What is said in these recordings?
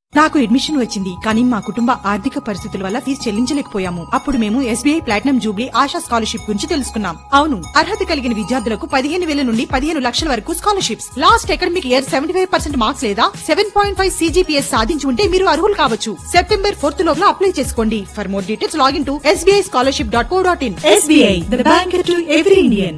నాకు అడ్మిషన్ వచ్చింది కానీ మా కుటుంబ ఆర్థిక పరిస్థితుల వల్ల ఫీజు చెల్లించలేకపోయాము అప్పుడు మేము SBI platinum jubilee Asha scholarship గురించి తెలుసుకున్నాం అవును అర్హత కలిగిన విద్యార్థులకు పదిహేను వేల నుండి పదిహేను లక్షల వరకు scholarships last academic year seventy five percent marks లేదా సెవెన్ పాయింట్ ఫైవ్ సీజీపీఎస్ సాధించి ఉంటే మీరు అర్హులు కావచ్చు సెప్టెంబర్ ఫోర్త్ లోపల అప్లై చేసుకోండి for more details login to SBI scholarship dot co dot in SBI the bank to every Indian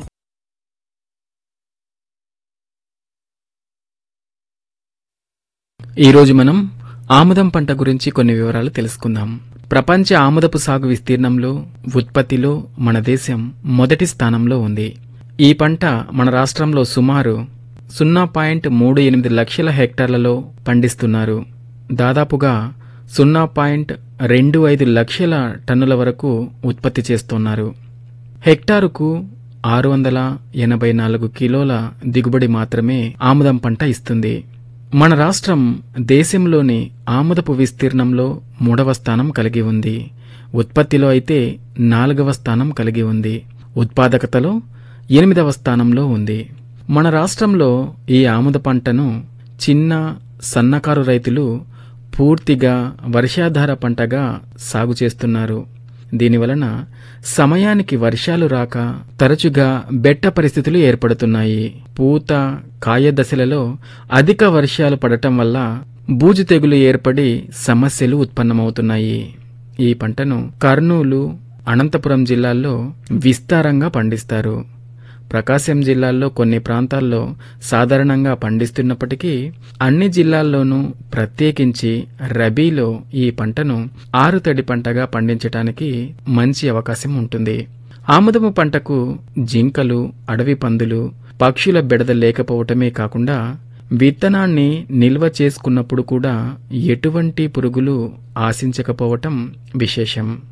ఈరోజు మనం ఆముదం పంట గురించి కొన్ని వివరాలు తెలుసుకుందాం ప్రపంచ ఆముదపు సాగు విస్తీర్ణంలో ఉత్పత్తిలో మన దేశం మొదటి స్థానంలో ఉంది ఈ పంట మన రాష్ట్రంలో సుమారు సున్నా పాయింట్ మూడు ఎనిమిది లక్షల హెక్టార్లలో పండిస్తున్నారు దాదాపుగా సున్నా పాయింట్ రెండు ఐదు లక్షల టన్నుల వరకు ఉత్పత్తి చేస్తున్నారు హెక్టారుకు ఆరు వందల ఎనభై నాలుగు కిలోల దిగుబడి మాత్రమే ఆముదం పంట ఇస్తుంది మన రాష్ట్రం దేశంలోని ఆముదపు విస్తీర్ణంలో మూడవ స్థానం కలిగి ఉంది ఉత్పత్తిలో అయితే నాలుగవ స్థానం కలిగి ఉంది ఉత్పాదకతలో ఎనిమిదవ స్థానంలో ఉంది మన రాష్ట్రంలో ఈ ఆముద పంటను చిన్న సన్నకారు రైతులు పూర్తిగా వర్షాధార పంటగా సాగు చేస్తున్నారు దీనివలన సమయానికి వర్షాలు రాక తరచుగా బెట్ట పరిస్థితులు ఏర్పడుతున్నాయి పూత కాయ దశలలో అధిక వర్షాలు పడటం వల్ల బూజు తెగులు ఏర్పడి సమస్యలు ఉత్పన్నమవుతున్నాయి ఈ పంటను కర్నూలు అనంతపురం జిల్లాల్లో విస్తారంగా పండిస్తారు ప్రకాశం జిల్లాల్లో కొన్ని ప్రాంతాల్లో సాధారణంగా పండిస్తున్నప్పటికీ అన్ని జిల్లాల్లోనూ ప్రత్యేకించి రబీలో ఈ పంటను ఆరుతడి పంటగా పండించటానికి మంచి అవకాశం ఉంటుంది ఆముదము పంటకు జింకలు అడవి పందులు పక్షుల బెడద లేకపోవటమే కాకుండా విత్తనాన్ని నిల్వ చేసుకున్నప్పుడు కూడా ఎటువంటి పురుగులు ఆశించకపోవటం విశేషం